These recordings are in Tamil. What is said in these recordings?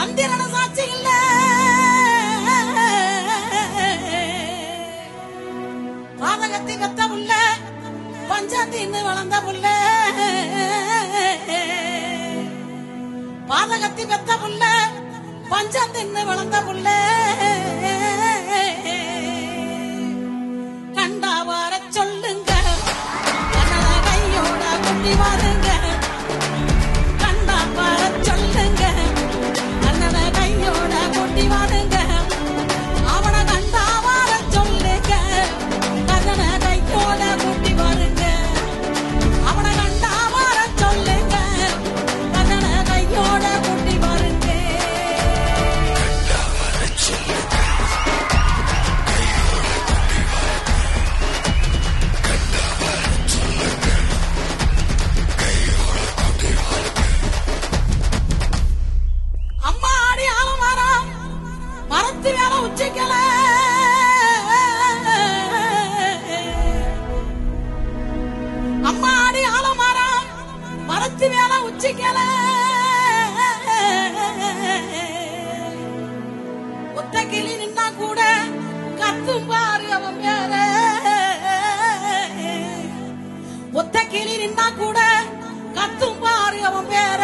சந்திரன சாட்சி இல்ல பாதகத்தை வெத்த புள்ள பஞ்சாத்தின்னு வளர்ந்த புள்ள பாதகத்தி வெத்த புள்ள பஞ்சாத்தின்னு வளர்ந்த புள்ள கண்டா வர சொல்லுங்க கனல கையோட குட்டி வாருங்க கண்டா வர சொல்லுங்க கனல கையோட குட்டி வாருங்க அவன கண்டா வர சொல்லுங்க கனல கையோட குட்டி வாருங்க அவன கண்டா வர சொல்லுங்க கனல கையோட குட்டி வாருங்க அம்மா ஆடி ஆலமரம் மரத்து மேல உச்சிக்கல அம்மா ஆடி ஆலமரம் மரத்து மேல உச்சிக்கல ஒத்த கிளி நின்னா கூட கத்தும் பாரு அவன் மேல ஒத்த கிளி நின்னா கூட கத்தும் பாரு அவன் பேர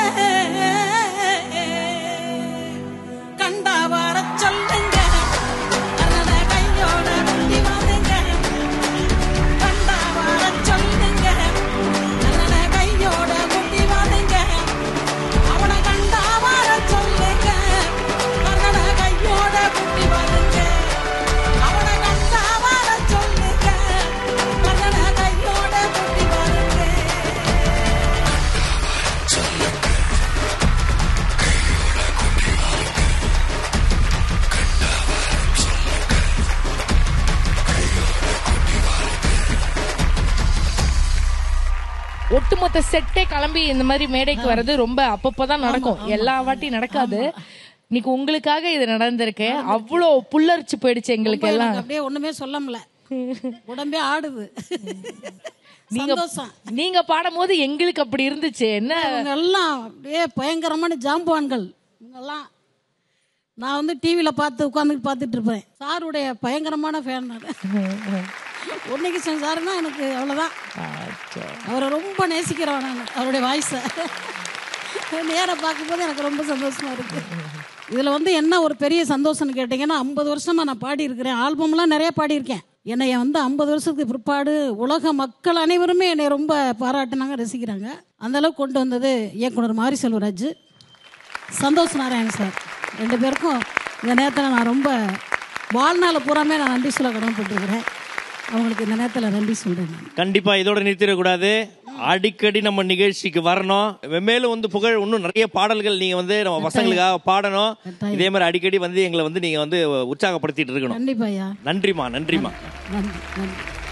கண்டா வர சொல்லுங்க கன்னட கையோட குட்டி வாருங்க கண்டா வர சொல்லுங்க கன்னட கையோட குட்டி வாருங்க அவனை கண்டா வர சொல்லுங்க கன்னட கையோட குட்டி வாருங்க அவனை கண்டா வர சொல்லுங்க கன்னட கையோட குட்டி வாருங்க ஒட்டுமொத்த செட்டே கிளம்பி இந்த மாதிரி மேடைக்கு வர்றது ரொம்ப அப்பப்பதான் நடக்கும் எல்லா வாட்டியும் நடக்காது இன்னைக்கு உங்களுக்காக இது நடந்திருக்கு அவ்வளோ புல்லரிச்சு போயிடுச்சு எங்களுக்கு ரொம்ப எல்லாம் எனக்கு அப்படியே ஒண்ணுமே சொல்ல முடியல உடம்பே ஆடுது நீங்க சந்தோஷம் நீங்க பாடும்போது எங்களுக்கு அப்படி இருந்துச்சு என்ன இவங்க எல்லாம் அப்படியே பயங்கரமான ஜாம்பவான்கள் இவங்கெல்லாம் நான் வந்து டிவியில் பார்த்து உட்காந்துட்டு பார்த்துட்டு இருப்பேன் சாருடைய பயங்கரமான ஃபேன் நான் உன்னிகிருஷ்ணன் சாருன்னா எனக்கு அவ்வளோதான் அவரை ரொம்ப நேசிக்கிறவன் நான் அவருடைய வாய்ஸை நேராக பார்க்கும்போது எனக்கு ரொம்ப சந்தோஷமா இருக்கு இதில் வந்து என்ன ஒரு பெரிய சந்தோஷம்னு கேட்டிங்கன்னா ஐம்பது வருஷமாக நான் பாடியிருக்கிறேன் ஆல்பம்லாம் நிறைய பாடியிருக்கேன் என்னை வந்து ஐம்பது வருஷத்துக்கு பிற்பாடு உலக மக்கள் அனைவருமே என்னை ரொம்ப பாராட்டினாங்க ரசிக்கிறாங்க அந்த அளவுக்கு கொண்டு வந்தது இயக்குனர் மாரி செல்வராஜ் சந்தோஷ் நாராயணன் சார் ரெண்டு பேருக்கும் இந்த நேரத்தில் நான் ரொம்ப வாழ்நாள் பூராமே நான் நன்றி சொல்ல கடமைப்பட்டிருக்கிறேன் அவங்களுக்கு இந்த நேரத்தில் நன்றி சொல்கிறேன் நான் கண்டிப்பா இதோட நிறுத்திடக்கூடாது அடிக்கடி நம்ம நிகழ்ச்சிக்கு வரணும் மேலும் வந்து புகழ் இன்னும் நிறைய பாடல்கள் நீங்க வந்து நம்ம பசங்களுக்காக பாடணும் கட்டாயம். இதே மாதிரி அடிக்கடி வந்து எங்களை வந்து நீங்க வந்து உற்சாகப்படுத்திட்டு இருக்கணும் கண்டிப்பா ஐயா நன்றிமா நன்றிமா நன்றி நன்றி